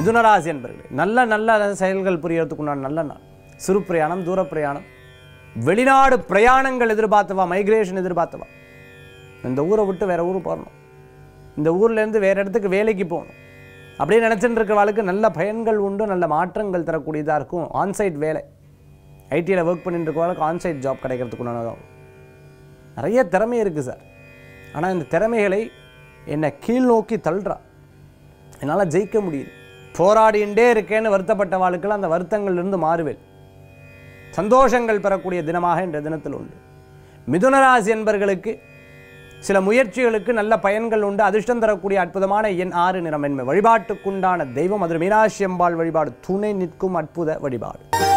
மிதுனராசி என்பர்களே நல்ல நல்ல செயல்கள் புரியறதுக்குண்டான நல்ல நாள் சிறு பிரயாணம் தூர பிரயாணம் வெளிநாடு பிரயாணங்கள் எதிர்பார்த்தவா மைக்ரேஷன் எதிர்பார்த்தவா இந்த ஊரை விட்டு வேற ஊர் போகணும் இந்த ஊர்லேருந்து வேற இடத்துக்கு வேலைக்கு போகணும் அப்படியே நினச்சிட்டு இருக்கிறவாளுக்கு நல்ல பயன்கள் உண்டு நல்ல மாற்றங்கள் தரக்கூடியதாக இருக்கும் ஆன்சைட் வேலை ஐடியில் ஒர்க் பண்ணிட்டு இருக்கவாளுக்கு ஆன்சைட் ஜாப் கிடைக்கிறதுக்குண்டானதாகும் நிறைய திறமை இருக்குது சார் ஆனால் இந்த திறமைகளை என்னை கீழ் நோக்கி தள்ளுறா என்னால் ஜெயிக்க முடியல போராடிண்டே இருக்கேன்னு வருத்தப்பட்ட வாழ்க்கையில் அந்த வருத்தங்கள்லேருந்து மாறுவேன் சந்தோஷங்கள் பெறக்கூடிய தினமாக இன்றைய தினத்தில் உண்டு மிதுனராசி என்பர்களுக்கு சில முயற்சிகளுக்கு நல்ல பயன்கள் உண்டு அதிர்ஷ்டம் தரக்கூடிய அற்புதமான எண் ஆறு நிறம் என்பது வழிபாட்டுக்குண்டான தெய்வம் அது மீனாட்சி அம்பாள் வழிபாடு துணை நிற்கும் அற்புத வழிபாடு